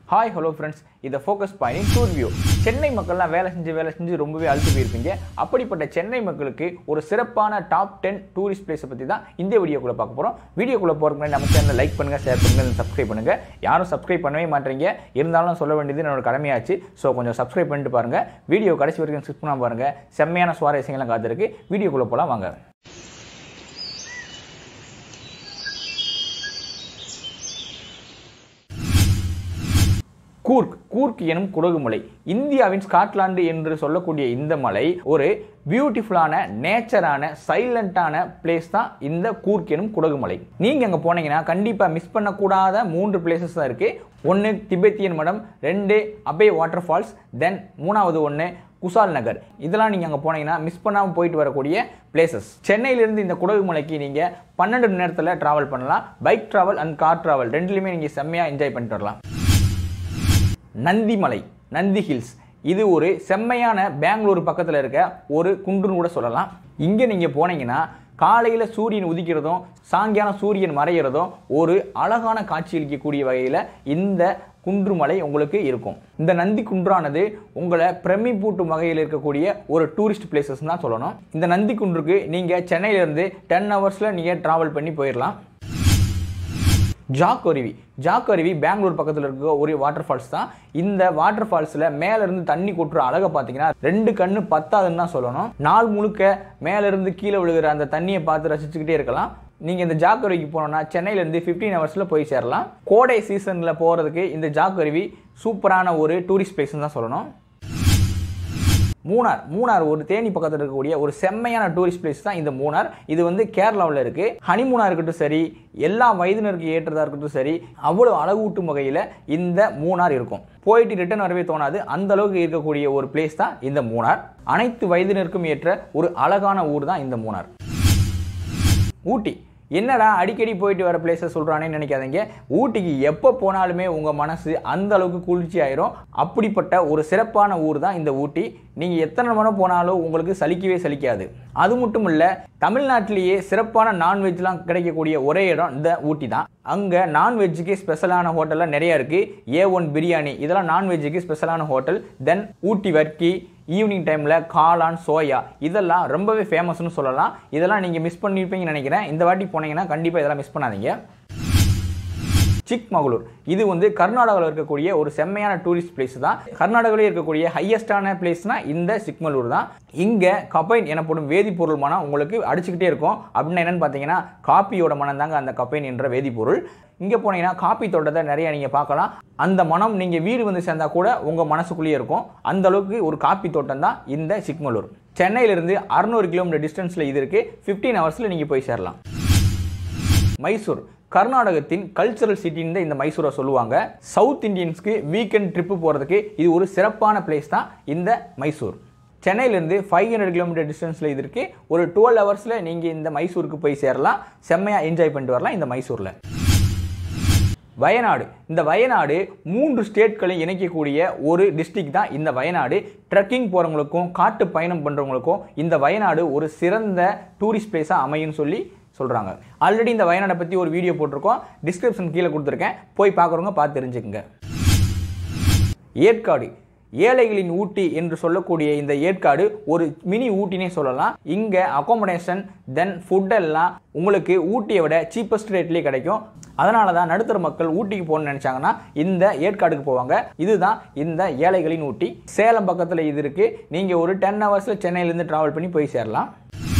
hi hello friends இதை focus பண்ணி tour view Chennai மக்கள்லாம் வேலை செஞ்சு வேலை செஞ்சு ரொம்பவே அழுத்து போயிருப்பீங்க அப்படிப்பட்ட சென்னை மக்களுக்கு ஒரு சிறப்பான டாப் டென் டூரிஸ்ட் பிளேஸை பற்றி தான் இந்த வீடியோக்குள்ளே பார்க்க போகிறோம் வீடியோக்குள்ளே போகிறதுக்கு முன்னாடி நம்ம சேனலை லைக் பண்ணுங்கள் ஷேர் பண்ணுங்கள் சப்ஸ்கிரைப் பண்ணுங்கள் யாரும் சப்ஸ்கிரைப் பண்ணவே மாட்டீங்க இருந்தாலும் சொல்ல வேண்டியது என்னோட கடமையாச்சு ஸோ கொஞ்சம் சப்ஸ்கிரைப் பண்ணிட்டு பாருங்கள் வீடியோ கடைசி வரைக்கும் ஸ்கிப் பண்ணாம பாருங்கள் செம்மையான சுவாரஸ்யங்கள்லாம் காத்திருக்கு வீடியோக்குள்ளே போகலாம் வாங்க கூர்க் கூர்க் எனும் குடகு மலை இந்தியாவின் ஸ்காட்லாந்து என்று சொல்லக்கூடிய இந்த மலை ஒரு பியூட்டிஃபுல்லான நேச்சரான சைலண்டான பிளேஸ் தான் இந்த கூர்க் எனும் குடகு மலை நீங்க அங்க போனீங்கன்னா கண்டிப்பா மிஸ் பண்ணக்கூடாத மூன்று பிளேசஸ் தான் இருக்கு ஒன்று திபெத்தியன் மடம் ரெண்டு அபே வாட்டர் ஃபால்ஸ் தென் மூணாவது ஒன்று குசால் நகர் இதெல்லாம் நீங்கள் அங்கே போனீங்கன்னா மிஸ் பண்ணாமல் போயிட்டு வரக்கூடிய பிளேசஸ் சென்னையிலேருந்து இந்த குடகு மலைக்கு நீங்கள் பன்னெண்டு மணி நேரத்தில் ட்ராவல் பண்ணலாம் bike travel and car travel ரெண்டுலையுமே நீங்கள் செம்மையாக என்ஜாய் பண்ணிட்டு வரலாம் நந்திமலை நந்தி ஹில்ஸ் இது ஒரு செம்மையான பெங்களூர் பக்கத்தில் இருக்க ஒரு குன்றுன்னு கூட சொல்லலாம் இங்கே நீங்கள் போனீங்கன்னா காலையில் சூரியன் உதிக்கிறதும் சாயங்காலம் சூரியன் மறைகிறதும் ஒரு அழகான காட்சி அளிக்கக்கூடிய வகையில் இந்த குன்றுமலை உங்களுக்கு இருக்கும் இந்த நந்தி குன்றானது உங்களை பிரமிப்பூட்டும் வகையில் இருக்கக்கூடிய ஒரு டூரிஸ்ட் பிளேசஸ் தான் சொல்லணும் இந்த நந்தி குன்றுக்கு நீங்கள் சென்னையிலேருந்து டென் ஹவர்ஸில் நீங்கள் ட்ராவல் பண்ணி போயிடலாம் ஜாக் அருவி ஜாக் அருவி பெங்களூர் பக்கத்தில் இருக்க ஒரு வாட்டர் ஃபால்ஸ் தான் இந்த வாட்டர் ஃபால்ஸில் மேலேருந்து தண்ணி கொட்டுற அழகை பார்த்தீங்கன்னா ரெண்டு கண்ணு பத்தாதுன்னு தான் சொல்லணும் நாள் முழுக்க மேலேருந்து கீழே விழுகிற அந்த தண்ணியை பார்த்து ரசிச்சுக்கிட்டே இருக்கலாம் நீங்கள் இந்த ஜாக் அருவிக்கு போனோம்னா சென்னையிலேருந்து ஃபிஃப்டீன் ஹவர்ஸில் போய் சேரலாம் கோடை சீசனில் போகிறதுக்கு இந்த ஜாக் அருவி சூப்பரான ஒரு டூரிஸ்ட் பிளேஸ்னு தான் சொல்லணும் மூணார் மூணார் ஒரு தேனி பக்கத்தில் இருக்கக்கூடிய ஒரு செம்மையான டூரிஸ்ட் பிளேஸ் தான் இந்த மூணார் இது வந்து கேரளாவில் இருக்கு ஹனிமூனாக இருக்கட்டும் சரி எல்லா வயதினருக்கு ஏற்றதாக இருக்கட்டும் சரி அவ்வளோ அழகூட்டும் வகையில் இந்த மூணார் இருக்கும் போயிட்டு ரிட்டர்ன் வரவே தோணாது அந்த அளவுக்கு இருக்கக்கூடிய ஒரு பிளேஸ் தான் இந்த மூணார் அனைத்து வயதினருக்கும் ஏற்ற ஒரு அழகான ஊர் தான் இந்த மூணார் ஊட்டி என்னடா அடிக்கடி போயிட்டு வர பிளேஸை சொல்கிறானேன்னு நினைக்காதீங்க ஊட்டிக்கு எப்போ போனாலுமே உங்கள் மனசு அந்த அளவுக்கு குளிர்ச்சி ஆயிரும் அப்படிப்பட்ட ஒரு சிறப்பான ஊர் தான் இந்த ஊட்டி நீங்கள் எத்தனை முறை போனாலும் உங்களுக்கு சலிக்கவே சலிக்காது அது மட்டும் இல்லை தமிழ்நாட்டிலேயே சிறப்பான நான்வெஜ்லாம் கிடைக்கக்கூடிய ஒரே இடம் இந்த ஊட்டி தான் அங்கே நான்வெஜ்ஜுக்கு ஸ்பெஷலான ஹோட்டல்லாம் நிறைய இருக்குது ஏ ஒன் பிரியாணி இதெல்லாம் நான்வெஜ்ஜுக்கு ஸ்பெஷலான ஹோட்டல் தென் ஊட்டி வர்க்கி ஈவினிங் டைமில் காளான் சோயா இதெல்லாம் ரொம்பவே ஃபேமஸ்னு சொல்லலாம் இதெல்லாம் நீங்கள் மிஸ் பண்ணியிருப்பீங்கன்னு நினைக்கிறேன் இந்த வாட்டி போனீங்கன்னா கண்டிப்பாக இதெல்லாம் மிஸ் பண்ணாதீங்க சிக்மகளூர் இது வந்து கர்நாடகாவில் இருக்கக்கூடிய ஒரு செம்மையான டூரிஸ்ட் பிளேஸ் தான் கர்நாடகாவில் இருக்கக்கூடிய ஹையஸ்டான பிளேஸ்னா இந்த சிக்மலூர் தான் இங்கே கப்பைன் எனப்படும் வேதிப்பொருள் மனம் உங்களுக்கு அடிச்சுக்கிட்டே இருக்கும் அப்படின்னு என்னன்னு பார்த்தீங்கன்னா காப்பியோட மனம் தாங்க அந்த கப்பைன் என்ற வேதிப்பொருள் இங்கே போனீங்கன்னா காப்பி தோட்டத்தை நிறைய நீங்கள் பார்க்கலாம் அந்த மனம் நீங்கள் வீடு வந்து சேர்ந்தா கூட உங்கள் மனசுக்குள்ளேயே இருக்கும் அந்த அளவுக்கு ஒரு காப்பி தோட்டம் தான் இந்த சிக்மலூர் சென்னையிலிருந்து அறுநூறு கிலோமீட்டர் டிஸ்டன்ஸில் இது இருக்குது ஃபிஃப்டீன் ஹவர்ஸில் நீங்கள் போய் சேரலாம் மைசூர் கர்நாடகத்தின் கல்ச்சரல் சிட்டின்னு இந்த மைசூரை சொல்லுவாங்க சவுத் இந்தியன்ஸ்க்கு வீக்கெண்ட் ட்ரிப்பு போகிறதுக்கு இது ஒரு சிறப்பான பிளேஸ் தான் இந்த மைசூர் சென்னையிலேருந்து ஃபைவ் ஹண்ட்ரட் கிலோமீட்டர் டிஸ்டன்ஸில் இது இருக்குது ஒரு டுவெல் ஹவர்ஸில் நீங்கள் இந்த மைசூருக்கு போய் சேரலாம் செம்மையாக என்ஜாய் பண்ணிட்டு வரலாம் இந்த மைசூரில் வயநாடு இந்த வயநாடு மூன்று ஸ்டேட்களையும் இணைக்கக்கூடிய ஒரு டிஸ்ட்ரிக்ட் தான் இந்த வயநாடு ட்ரெக்கிங் போகிறவங்களுக்கும் காட்டு பயணம் பண்ணுறவங்களுக்கும் இந்த வயநாடு ஒரு சிறந்த டூரிஸ்ட் பிளேஸாக அமையும்னு சொல்லி சொல்கிறாங்க ஆல்ரெடி இந்த வயநாடை பற்றி ஒரு வீடியோ போட்டிருக்கோம் டிஸ்கிரிப்ஷன் கீழே கொடுத்துருக்கேன் போய் பார்க்குறவங்க பார்த்து தெரிஞ்சுக்குங்க ஏற்காடு ஏழைகளின் ஊட்டி என்று சொல்லக்கூடிய இந்த ஏற்காடு ஒரு மினி ஊட்டினே சொல்லலாம் இங்கே அகாமடேஷன் தென் ஃபுட் எல்லாம் உங்களுக்கு ஊட்டியை விட சீப்பஸ்ட் ரேட்லேயே கிடைக்கும் அதனால தான் நடுத்தர மக்கள் ஊட்டிக்கு போகணும்னு நினச்சாங்கன்னா இந்த ஏற்காடுக்கு போவாங்க இதுதான் இந்த ஏழைகளின் ஊட்டி சேலம் பக்கத்தில் இது இருக்குது நீங்கள் ஒரு டென் ஹவர்ஸில் சென்னையிலேருந்து ட்ராவல் பண்ணி போய் சேரலாம்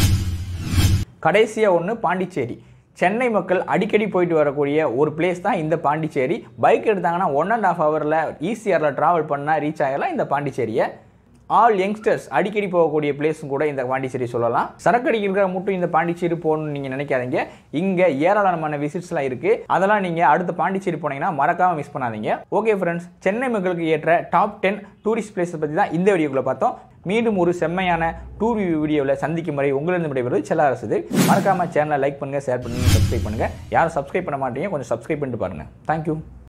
கடைசியாக ஒன்று பாண்டிச்சேரி சென்னை மக்கள் அடிக்கடி போயிட்டு வரக்கூடிய ஒரு பிளேஸ் தான் இந்த பாண்டிச்சேரி பைக் எடுத்தாங்கன்னா ஒன் அண்ட் ஆஃப் ஹவரில் ஈஸியாரில் ட்ராவல் பண்ணால் ரீச் ஆகலாம் இந்த பாண்டிச்சேரியை ஆல் யங்ஸ்டர்ஸ் அடிக்கடி போகக்கூடிய பிளேஸும் கூட இந்த பாண்டிச்சேரி சொல்லலாம் சரக்கடி இருக்கிற மட்டும் இந்த பாண்டிச்சேரி போகணும்னு நீங்கள் நினைக்காதீங்க இங்கே ஏராளமான விசிட்ஸ்லாம் இருக்குது அதெல்லாம் நீங்கள் அடுத்த பாண்டிச்சேரி போனீங்கன்னா மறக்காமல் மிஸ் பண்ணாதீங்க ஓகே ஃப்ரெண்ட்ஸ் சென்னை மக்களுக்கு ஏற்ற டாப் டென் டூரிஸ்ட் பிளேஸை பற்றி தான் இந்த வீடியோக்குள்ளே பார்த்தோம் மீண்டும் ஒரு செம்மையான டூர் வீடியோவில் சந்திக்கும் வரை உங்களிருந்து விடைபெறுவது செல்ல அரசு மறக்காமல் சேனலை லைக் பண்ணுங்கள் ஷேர் பண்ணுங்கள் சப்ஸ்கிரைப் பண்ணுங்கள் யாரும் சப்ஸ்கிரைப் பண்ண மாட்டீங்க கொஞ்சம் சப்ஸ்கிரைப் பண்ணிட்டு பாருங்கள் தேங்க்யூ